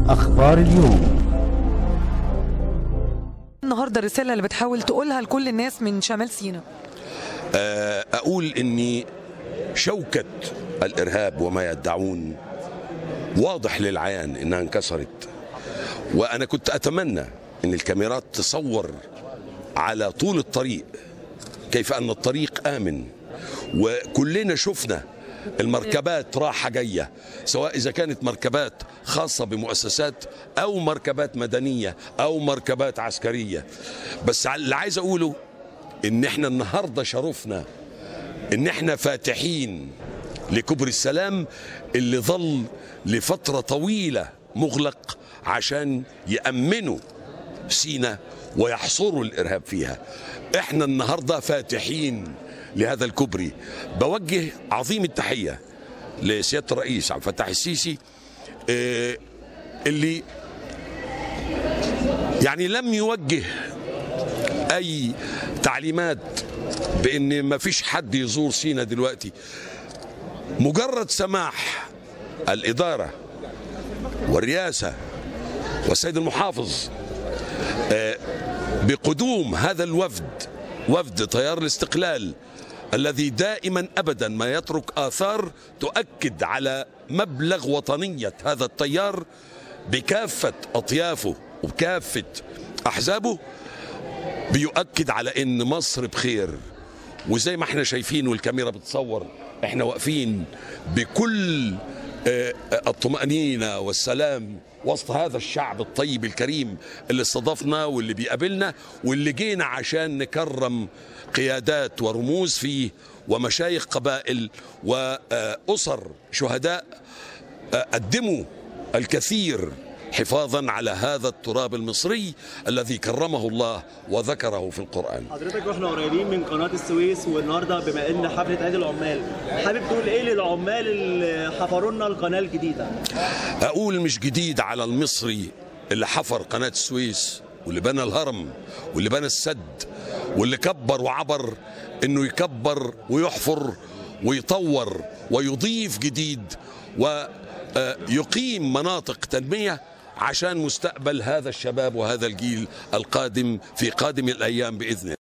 أخبار اليوم النهارده الرساله اللي بتحاول تقولها لكل الناس من شمال سيناء أقول أني شوكة الإرهاب وما يدعون واضح للعيان أنها انكسرت وأنا كنت أتمنى أن الكاميرات تصور على طول الطريق كيف أن الطريق آمن وكلنا شفنا المركبات راحة جاية سواء إذا كانت مركبات خاصة بمؤسسات أو مركبات مدنية أو مركبات عسكرية بس اللي عايز أقوله إن إحنا النهاردة شرفنا إن إحنا فاتحين لكبر السلام اللي ظل لفترة طويلة مغلق عشان يأمنوا سينا ويحصروا الإرهاب فيها إحنا النهاردة فاتحين لهذا الكوبري بوجه عظيم التحية لسيادة الرئيس عبد الفتاح السيسي آه، اللي يعني لم يوجه أي تعليمات بأن ما فيش حد يزور سينا دلوقتي مجرد سماح الإدارة والرئاسة والسيد المحافظ آه، بقدوم هذا الوفد وفد تيار الاستقلال الذي دائما ابدا ما يترك اثار تؤكد على مبلغ وطنيه هذا التيار بكافه اطيافه وبكافه احزابه بيؤكد على ان مصر بخير وزي ما احنا شايفين والكاميرا بتصور احنا واقفين بكل آه، الطمأنينة والسلام وسط هذا الشعب الطيب الكريم اللي استضافنا واللي بيقابلنا واللي جينا عشان نكرم قيادات ورموز فيه ومشايخ قبائل وأسر شهداء آه، قدموا الكثير حفاظا على هذا التراب المصري الذي كرمه الله وذكره في القرآن حضرتك واحنا قريبين من قناه السويس والنهارده بما ان حفله عيد العمال حابب تقول ايه للعمال اللي حفروا لنا القناه الجديده أقول مش جديد على المصري اللي حفر قناة السويس واللي بنى الهرم واللي بنى السد واللي كبر وعبر انه يكبر ويحفر ويطور ويضيف جديد ويقيم مناطق تنمية عشان مستقبل هذا الشباب وهذا الجيل القادم في قادم الأيام بإذن الله